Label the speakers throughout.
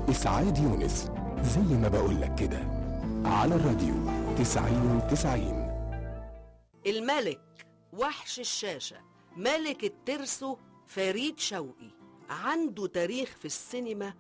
Speaker 1: إسعاد يونس زي ما بقولك كده على الراديو تسعين تسعين
Speaker 2: الملك وحش الشاشة ملك الترسو فريد شوقي عنده تاريخ في السينما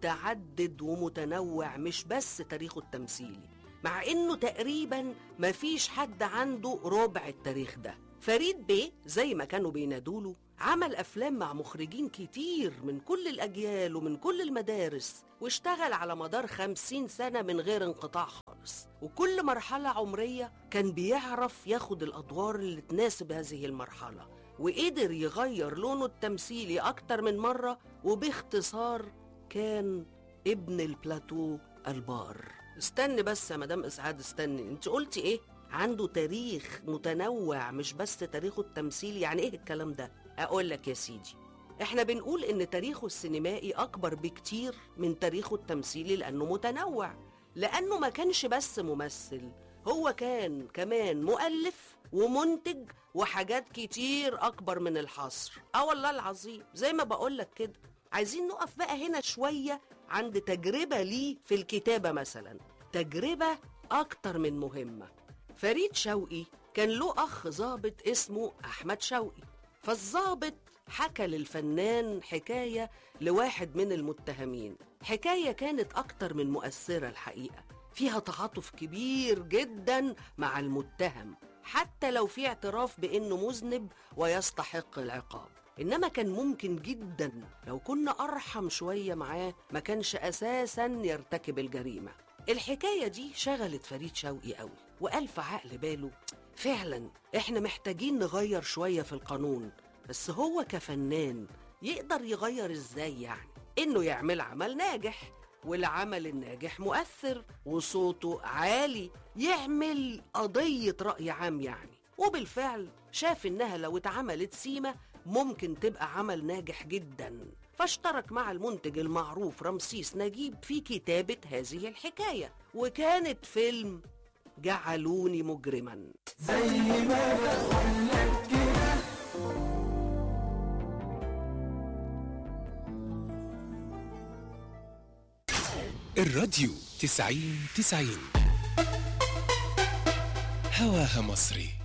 Speaker 2: متعدد ومتنوع مش بس تاريخه التمثيلي مع انه تقريبا مفيش حد عنده ربع التاريخ ده فريد بيه زي ما كانوا بينادوله عمل افلام مع مخرجين كتير من كل الاجيال ومن كل المدارس واشتغل على مدار خمسين سنة من غير انقطاع خالص وكل مرحلة عمرية كان بيعرف ياخد الادوار اللي تناسب هذه المرحلة وقدر يغير لونه التمثيلي اكتر من مرة وباختصار كان ابن البلاتو البار استني بس يا مدام اسعاد استني انت قلتي ايه عنده تاريخ متنوع مش بس تاريخه التمثيلي يعني ايه الكلام ده اقول لك يا سيدي احنا بنقول ان تاريخه السينمائي اكبر بكتير من تاريخه التمثيلي لانه متنوع لانه ما كانش بس ممثل هو كان كمان مؤلف ومنتج وحاجات كتير اكبر من الحصر اه والله العظيم زي ما بقولك كده عايزين نقف بقى هنا شوية عند تجربة ليه في الكتابة مثلا تجربة أكتر من مهمة فريد شوقي كان له أخ ظابط اسمه أحمد شوقي فالظابط حكى للفنان حكاية لواحد من المتهمين حكاية كانت أكتر من مؤثرة الحقيقة فيها تعاطف كبير جدا مع المتهم حتى لو في اعتراف بأنه مذنب ويستحق العقاب إنما كان ممكن جدا لو كنا أرحم شوية معاه ما كانش أساسا يرتكب الجريمة الحكاية دي شغلت فريد شوقي قوي وقال في عقل باله فعلا احنا محتاجين نغير شوية في القانون بس هو كفنان يقدر يغير ازاي يعني انه يعمل عمل ناجح والعمل الناجح مؤثر وصوته عالي يعمل قضية رأي عام يعني وبالفعل شاف انها لو اتعملت سيمة ممكن تبقى عمل ناجح جدا فاشترك مع المنتج المعروف رمسيس نجيب في كتابة هذه الحكاية وكانت فيلم جعلوني مجرما
Speaker 1: الراديو تسعين تسعين هواها مصري